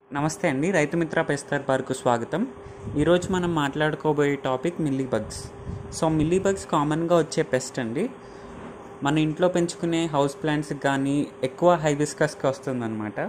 నమస్తే అండి రైతు మిత్ర పెస్తర్ పార్కు స్వాగతం ఈరోజు మనం మాట్లాడుకోబోయే topic mealy bugs so mealy bugs కామన్గా వచ్చే పెస్ట్ అండి మన ఇంట్లో పెంచుకునే హౌస్ ప్లాంట్స్కి కానీ ఎక్కువ హైబిస్కస్కి వస్తుందన్నమాట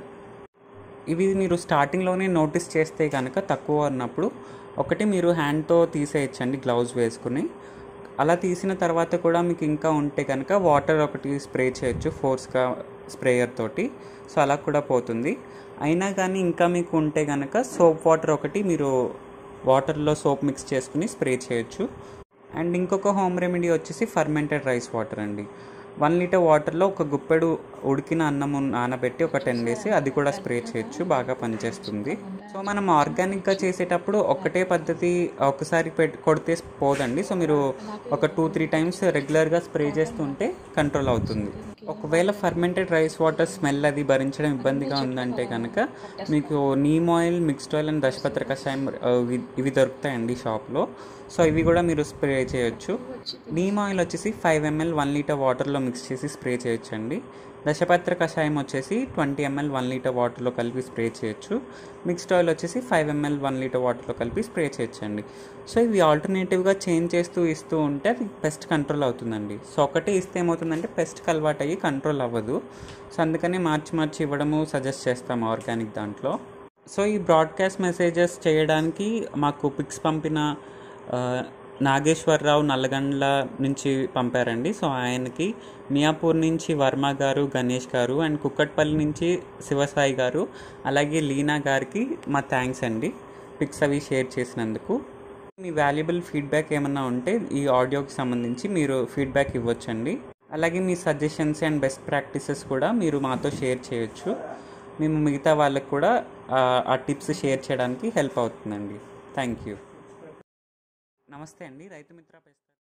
ఇవి మీరు స్టార్టింగ్లోనే నోటీస్ చేస్తే కనుక తక్కువ ఉన్నప్పుడు ఒకటి మీరు హ్యాండ్తో తీసేయచ్చండి గ్లౌజ్ వేసుకుని అలా తీసిన తర్వాత కూడా మీకు ఇంకా ఉంటే కనుక వాటర్ ఒకటి స్ప్రే చేయొచ్చు ఫోర్స్గా స్ప్రేయర్ తోటి సో అలా కూడా పోతుంది అయినా కానీ ఇంకా మీకు ఉంటే కనుక సోప్ వాటర్ ఒకటి మీరు వాటర్లో సోప్ మిక్స్ చేసుకుని స్ప్రే చేయొచ్చు అండ్ ఇంకొక హోమ్ రెమెడీ వచ్చేసి ఫర్మెంటెడ్ రైస్ వాటర్ అండి వన్ లీటర్ వాటర్లో ఒక గుప్పెడు ఉడికిన అన్నం నానబెట్టి ఒక టెన్ డేస్ అది కూడా స్ప్రే చేయొచ్చు బాగా పనిచేస్తుంది సో మనం ఆర్గానిక్గా చేసేటప్పుడు ఒకటే పద్ధతి ఒకసారి పెట్టి కొడితే పోదండి సో మీరు ఒక టూ త్రీ టైమ్స్ రెగ్యులర్గా స్ప్రే చేస్తుంటే కంట్రోల్ అవుతుంది ఒకవేళ ఫర్మెంటెడ్ రైస్ వాటర్ స్మెల్ అది భరించడం ఇబ్బందిగా ఉందంటే కనుక మీకు neem oil mixed oil and దశపత్ర కషాయం ఆ, ఇవి- ఇవి దొరుకుతాయండి షాప్లో సో ఇవి కూడా మీరు స్ప్రే చేయొచ్చు నీమ్ ఆయిల్ వచ్చేసి ఫైవ్ ఎంఎల్ వన్ లీటర్ వాటర్లో మిక్స్ చేసి స్ప్రే చేయొచ్చు అండి దశపత్ర కషాయం వచ్చేసి ట్వంటీ ఎంఎల్ వన్ లీటర్ వాటర్లో కలిపి స్ప్రే చేయొచ్చు మిక్స్డ్ ఆయిల్ వచ్చేసి ఫైవ్ ఎంఎల్ వన్ లీటర్ వాటర్లో కలిపి స్ప్రే చేయొచ్చండి సో ఇవి ఆల్టర్నేటివ్గా చేంజ్ చేస్తూ ఇస్తూ ఉంటే అది పెస్ట్ కంట్రోల్ అవుతుందండి సో ఒకటే ఇస్తే ఏమవుతుందంటే పెస్ట్కి అలవాటు అయ్యి కంట్రోల్ అవ్వదు సో అందుకనే మార్చి మార్చి ఇవ్వడము సజెస్ట్ చేస్తాము ఆర్గానిక్ దాంట్లో సో ఈ బ్రాడ్కాస్ట్ మెసేజెస్ చేయడానికి మాకు పిక్స్ పంపిన ఆ, నాగేశ్వరరావు నల్లగండ్ల నుంచి పంపారండి సో ఆయనకి మియాపూర్ నుంచి వర్మ గారు గణేష్ గారు అండ్ కుక్కట్పల్లి నుంచి శివసాయి గారు అలాగే లీనా గారికి మా థ్యాంక్స్ అండి పిక్స్ అవి షేర్ చేసినందుకు మీ వాల్యుబుల్ ఫీడ్బ్యాక్ ఏమన్నా ఉంటే ఈ ఆడియోకి సంబంధించి మీరు ఫీడ్బ్యాక్ ఇవ్వచ్చండి అలాగే మీ సజెషన్స్ అండ్ బెస్ట్ ప్రాక్టీసెస్ కూడా మీరు మాతో షేర్ చేయొచ్చు మేము మిగతా వాళ్ళకు కూడా ఆ, ఆ టిప్స్ షేర్ చేయడానికి హెల్ప్ అవుతుందండి థ్యాంక్ యూ నమస్తే అండి రైతు మిత్ర పెస్త